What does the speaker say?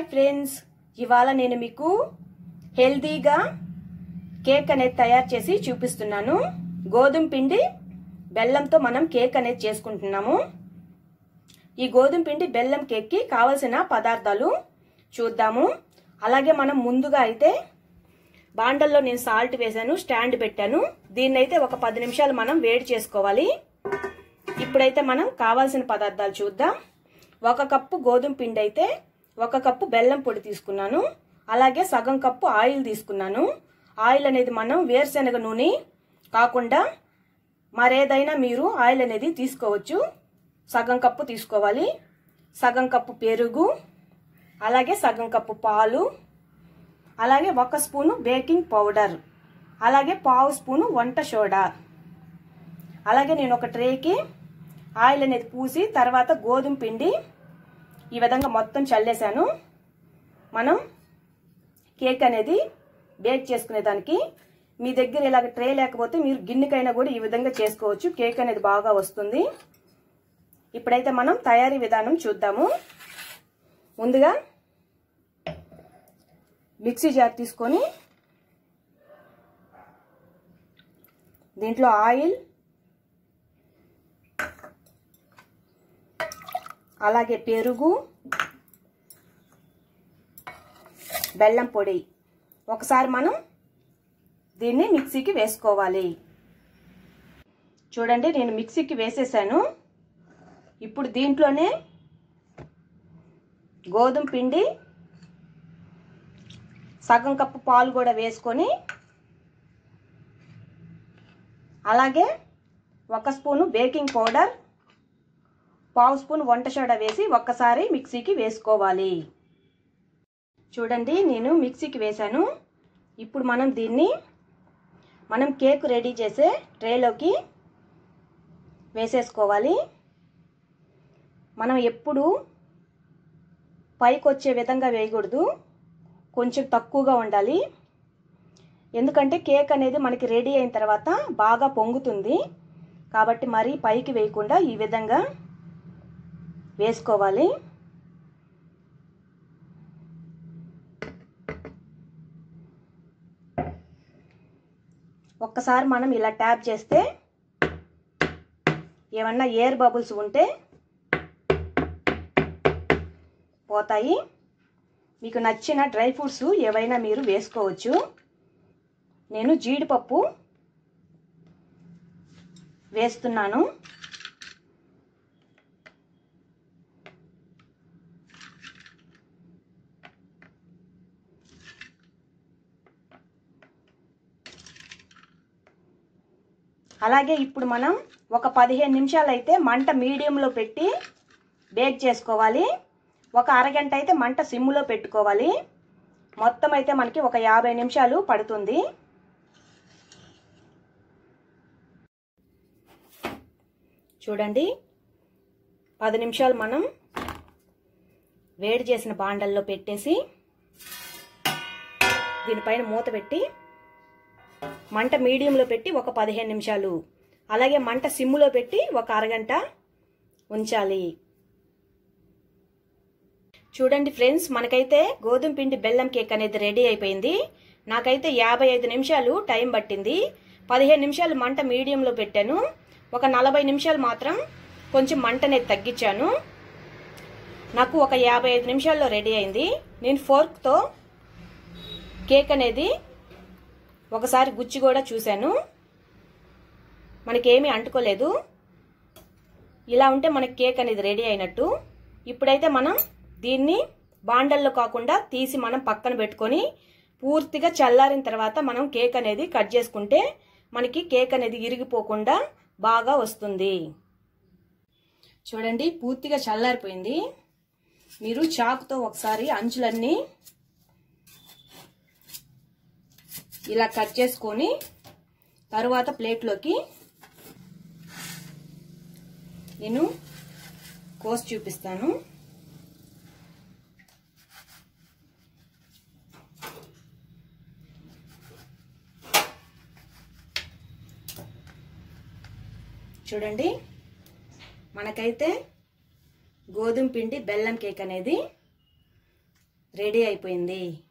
friends ఇవాళ నేను మీకు హెల్తీగా కేక్ అనేది తయారు చేసి చూపిస్తున్నాను గోధుమ పిండి బెల్లంతో మనం కేక్ అనేది చేసుకుంటున్నాము ఈ గోధుమ పిండి బెల్లం కేక్కి కావలసిన పదార్థాలు చూద్దాము అలాగే మనం ముందుగా అయితే బాండల్లో నేను సాల్ట్ వేసాను స్టాండ్ పెట్టాను దీన్ని అయితే ఒక పది నిమిషాలు మనం వేడి చేసుకోవాలి ఇప్పుడైతే మనం కావాల్సిన పదార్థాలు చూద్దాం ఒక కప్పు గోధుమ పిండి అయితే ఒక కప్పు బెల్లం పొడి తీసుకున్నాను అలాగే సగం కప్పు ఆయిల్ తీసుకున్నాను ఆయిల్ అనేది మనం వేరుశనగ నూనె కాకుండా మరేదైనా మీరు ఆయిల్ అనేది తీసుకోవచ్చు సగం కప్పు తీసుకోవాలి సగం కప్పు పెరుగు అలాగే సగం కప్పు పాలు అలాగే ఒక స్పూను బేకింగ్ పౌడర్ అలాగే పావు స్పూను వంట సోడా అలాగే నేను ఒక ట్రేకి ఆయిల్ అనేది పూసి తర్వాత గోధుమ పిండి ఈ విధంగా మొత్తం చల్లేసాను మనం కేక్ అనేది బేక్ చేసుకునే దానికి మీ దగ్గర ఇలాగ ట్రే లేకపోతే మీరు గిన్నెకైనా కూడా ఈ విధంగా చేసుకోవచ్చు కేక్ అనేది బాగా వస్తుంది ఇప్పుడైతే మనం తయారీ విధానం చూద్దాము ముందుగా మిక్సీ జార్ తీసుకొని దీంట్లో ఆయిల్ అలాగే పెరుగు బెల్లం పొడి ఒకసారి మనం దీన్ని మిక్సీకి వేసుకోవాలి చూడండి నేను మిక్సీకి వేసేసాను ఇప్పుడు దీంట్లోనే గోధుమ పిండి సగం కప్పు పాలు కూడా వేసుకొని అలాగే ఒక స్పూను బేకింగ్ పౌడర్ పావు స్పూన్ వంట సోడా వేసి ఒక్కసారి మిక్సీకి వేసుకోవాలి చూడండి నేను మిక్సీకి వేశాను ఇప్పుడు మనం దీన్ని మనం కేక్ రెడీ చేసే ట్రేలోకి వేసేసుకోవాలి మనం ఎప్పుడు పైకి వచ్చే విధంగా వేయకూడదు కొంచెం తక్కువగా ఉండాలి ఎందుకంటే కేక్ అనేది మనకి రెడీ అయిన తర్వాత బాగా పొంగుతుంది కాబట్టి మరీ పైకి వేయకుండా ఈ విధంగా వేసుకోవాలి ఒక్కసారి మనం ఇలా ట్యాప్ చేస్తే ఏమన్నా ఎయిర్ బబుల్స్ ఉంటే పోతాయి మీకు నచ్చిన డ్రై ఫ్రూట్స్ ఏవైనా మీరు వేసుకోవచ్చు నేను జీడిపప్పు వేస్తున్నాను అలాగే ఇప్పుడు మనం ఒక పదిహేను నిమిషాలు అయితే మంట మీడియంలో పెట్టి బేక్ చేసుకోవాలి ఒక అరగంట అయితే మంట సిమ్లో పెట్టుకోవాలి మొత్తం అయితే మనకి ఒక యాభై నిమిషాలు పడుతుంది చూడండి పది నిమిషాలు మనం వేడి చేసిన బాండల్లో పెట్టేసి దీనిపైన మూత పెట్టి మంట మీడియంలో పెట్టి ఒక పదిహేను నిమిషాలు అలాగే మంట సిమ్ములో పెట్టి ఒక అరగంట ఉంచాలి చూడండి ఫ్రెండ్స్ మనకైతే గోధుమ పిండి బెల్లం కేక్ అనేది రెడీ అయిపోయింది నాకైతే యాభై ఐదు నిమిషాలు టైం పట్టింది పదిహేను నిమిషాలు మంట మీడియంలో పెట్టాను ఒక నలభై నిమిషాలు మాత్రం కొంచెం మంట అనేది తగ్గించాను నాకు ఒక యాభై ఐదు నిమిషాల్లో రెడీ అయింది నేను ఫోర్క్తో కేక్ అనేది ఒకసారి గుచ్చి కూడా చూశాను మనకేమీ అంటుకోలేదు ఇలా ఉంటే మనకి కేక్ అనేది రెడీ అయినట్టు ఇప్పుడైతే మనం దీన్ని బాండల్లో కాకుండా తీసి మనం పక్కన పెట్టుకొని పూర్తిగా చల్లారిన తర్వాత మనం కేక్ అనేది కట్ చేసుకుంటే మనకి కేక్ అనేది ఇరిగిపోకుండా బాగా వస్తుంది చూడండి పూర్తిగా చల్లారిపోయింది మీరు చాకుతో ఒకసారి అంచులన్నీ ఇలా కట్ చేసుకొని తరువాత ప్లేట్లోకి నేను కోసి చూపిస్తాను చూడండి మనకైతే గోధుమ పిండి బెల్లం కేక్ అనేది రెడీ అయిపోయింది